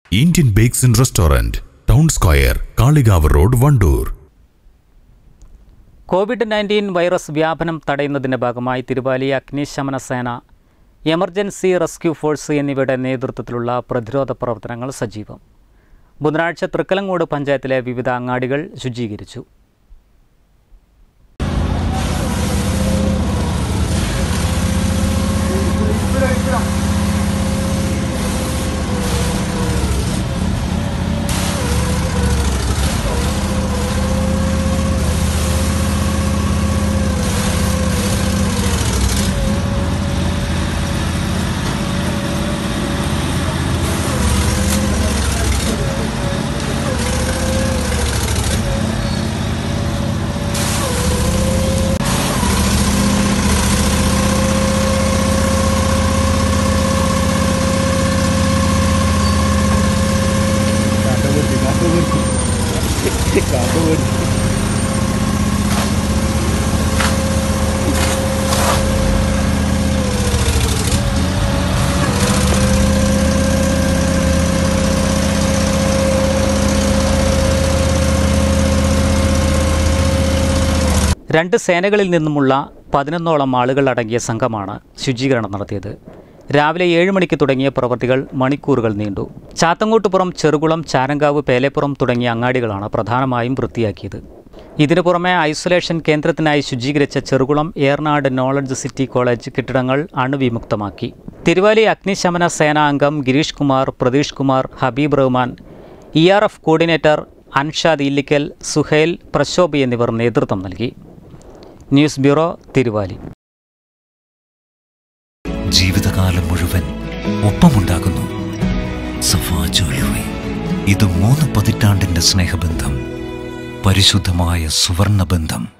Indian bakes and restaurant town square Kalikavu road Wandoor covid nineteen virus വ്യാപനം തടയുന്നതിൻ്റെ ഭാഗമായി തിരുവാലി അഗ്നിശമന സേന എമർജൻസി റെസ്ക്യൂ ഫോഴ്സ് എന്നിവയുടെ നേതൃത്വത്തിലുള്ള പ്രതിരോധ പ്രവർത്തനങ്ങൾ സജീവം ബുധനാഴ്ച തൃക്കലങ്ങോട് പഞ്ചായത്തിലെ വിവിധ അങ്ങാടികൾ ശുചീകരിച്ചു രണ്ട് സേനകളിൽ നിന്നുമുള്ള പതിനൊന്നോളം ആളുകൾ അടങ്ങിയ സംഘമാണ് ശുചീകരണം നടത്തിയത് രാവിലെ ഏഴ് മണിക്ക് തുടങ്ങിയ പ്രവൃത്തികൾ മണിക്കൂറുകൾ നീണ്ടു ചാത്തങ്ങോട്ടുപുറം ചെറുകുളം ചാരങ്കാവ് പേലേപ്പുറം തുടങ്ങിയ അങ്ങാടികളാണ് പ്രധാനമായും വൃത്തിയാക്കിയത് ഇതിനു പുറമെ ഐസൊലേഷൻ കേന്ദ്രത്തിനായി ശുചീകരിച്ച Cherukulam Ernad knowledge city college കെട്ടിടങ്ങൾ അണുവിമുക്തമാക്കി തിരുവാലി അഗ്നിശമന സേനാ അംഗം Girish Kumar Pratheesh Kumar Habeeb Rahman E R F coordinator Anshad Illikkal Suhail Prashobh എന്നിവർ നേതൃത്വം നൽകി ന്യൂസ് ബ്യൂറോ തിരുവാലി ജീവിതകാലം മുഴുവൻ ഒപ്പമുണ്ടാകുന്നു സഫാ ജ്വല്ലറി ഇത് മൂന്ന് പതിറ്റാണ്ടിന്റെ സ്നേഹബന്ധം പരിശുദ്ധമായ സുവർണബന്ധം